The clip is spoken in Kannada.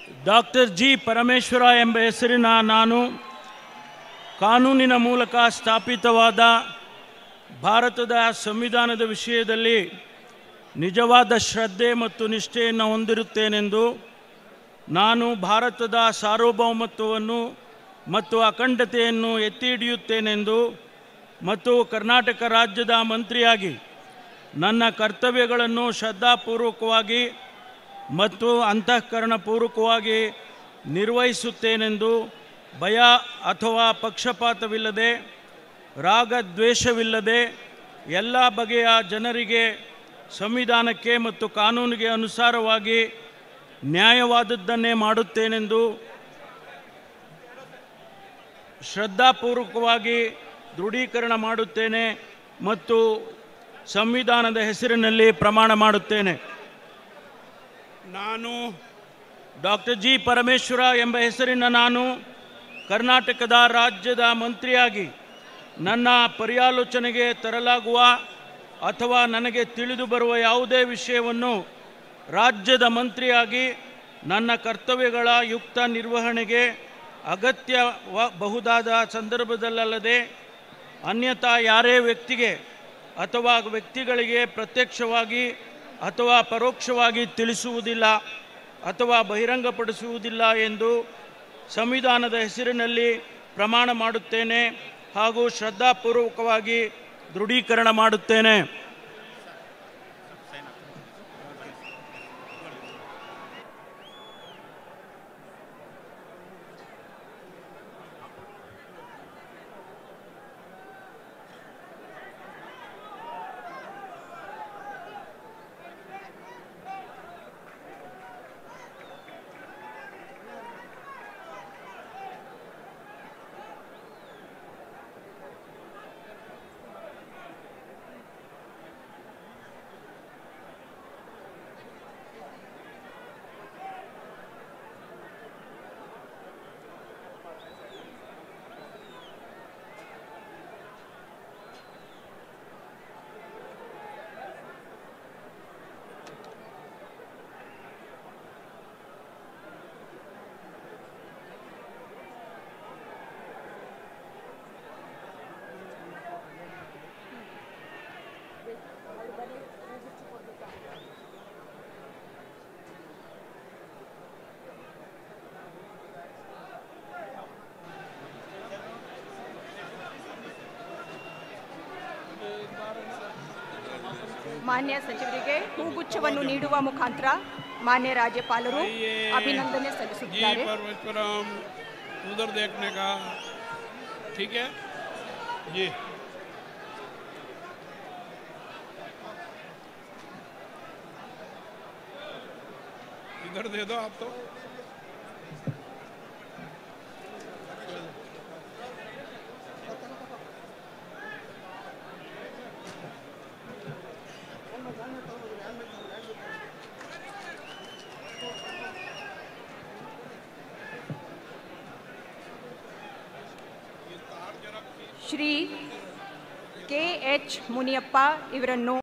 ಡಾಕ್ಟರ್ ಜಿ ಪರಮೇಶ್ವರ ಎಂಬ ಹೆಸರಿನ ನಾನು ಕಾನೂನಿನ ಮೂಲಕ ಸ್ಥಾಪಿತವಾದ ಭಾರತದ ಸಂವಿಧಾನದ ವಿಷಯದಲ್ಲಿ ನಿಜವಾದ ಶ್ರದ್ಧೆ ಮತ್ತು ನಿಷ್ಠೆಯನ್ನು ಹೊಂದಿರುತ್ತೇನೆಂದು ನಾನು ಭಾರತದ ಸಾರ್ವಭೌಮತ್ವವನ್ನು ಮತ್ತು ಅಖಂಡತೆಯನ್ನು ಎತ್ತಿ ಹಿಡಿಯುತ್ತೇನೆಂದು ಮತ್ತು ಕರ್ನಾಟಕ ರಾಜ್ಯದ ಮಂತ್ರಿಯಾಗಿ ನನ್ನ ಕರ್ತವ್ಯಗಳನ್ನು ಶ್ರದ್ಧಾಪೂರ್ವಕವಾಗಿ ಮತ್ತು ಅಂತಃಕರಣಪೂರ್ವಕವಾಗಿ ನಿರ್ವಹಿಸುತ್ತೇನೆಂದು ಭಯ ಅಥವಾ ಪಕ್ಷಪಾತವಿಲ್ಲದೆ ರಾಗದ್ವೇಷವಿಲ್ಲದೆ ಎಲ್ಲ ಬಗೆಯ ಜನರಿಗೆ ಸಂವಿಧಾನಕ್ಕೆ ಮತ್ತು ಕಾನೂನಿಗೆ ಅನುಸಾರವಾಗಿ ನ್ಯಾಯವಾದದ್ದನ್ನೇ ಮಾಡುತ್ತೇನೆಂದು ಶ್ರದ್ಧಾಪೂರ್ವಕವಾಗಿ ದೃಢೀಕರಣ ಮಾಡುತ್ತೇನೆ ಮತ್ತು ಸಂವಿಧಾನದ ಹೆಸರಿನಲ್ಲಿ ಪ್ರಮಾಣ ಮಾಡುತ್ತೇನೆ ನಾನು ಡಾಕ್ಟರ್ ಜಿ ಪರಮೇಶ್ವರ ಎಂಬ ಹೆಸರಿನ ನಾನು ಕರ್ನಾಟಕದ ರಾಜ್ಯದ ಮಂತ್ರಿಯಾಗಿ ನನ್ನ ಪರ್ಯಾಲೋಚನೆಗೆ ತರಲಾಗುವ ಅಥವಾ ನನಗೆ ತಿಳಿದು ಬರುವ ಯಾವುದೇ ವಿಷಯವನ್ನು ರಾಜ್ಯದ ಮಂತ್ರಿಯಾಗಿ ನನ್ನ ಕರ್ತವ್ಯಗಳ ಯುಕ್ತ ನಿರ್ವಹಣೆಗೆ ಅಗತ್ಯಬಹುದಾದ ಸಂದರ್ಭದಲ್ಲದೆ ಅನ್ಯಥಾ ಯಾರೇ ವ್ಯಕ್ತಿಗೆ ಅಥವಾ ವ್ಯಕ್ತಿಗಳಿಗೆ ಪ್ರತ್ಯಕ್ಷವಾಗಿ ಅಥವಾ ಪರೋಕ್ಷವಾಗಿ ತಿಳಿಸುವುದಿಲ್ಲ ಅಥವಾ ಬಹಿರಂಗಪಡಿಸುವುದಿಲ್ಲ ಎಂದು ಸಂವಿಧಾನದ ಹೆಸರಿನಲ್ಲಿ ಪ್ರಮಾಣ ಮಾಡುತ್ತೇನೆ ಹಾಗೂ ಶ್ರದ್ಧಾಪೂರ್ವಕವಾಗಿ ದೃಢೀಕರಣ ಮಾಡುತ್ತೇನೆ ಮಾನ್ಯ ಸಚಿವರಿಗೆ ಹೂಗುಚ್ಛವನ್ನು ನೀಡುವ ಮುಖಾಂತರ ಮಾನ್ಯ ರಾಜ್ಯಪಾಲರು ಅಭಿನಂದನೆ जी ಸಲ್ಲಿಸುತ್ತಿದ್ದಾರೆ परमेश्वरम उधर देखने का ठीक है जी इधर दे दो आप तो ಶ್ರೀ ಕೆ ಎಚ್ ಮುನಿಯಪ್ಪ ಇವರನ್ನು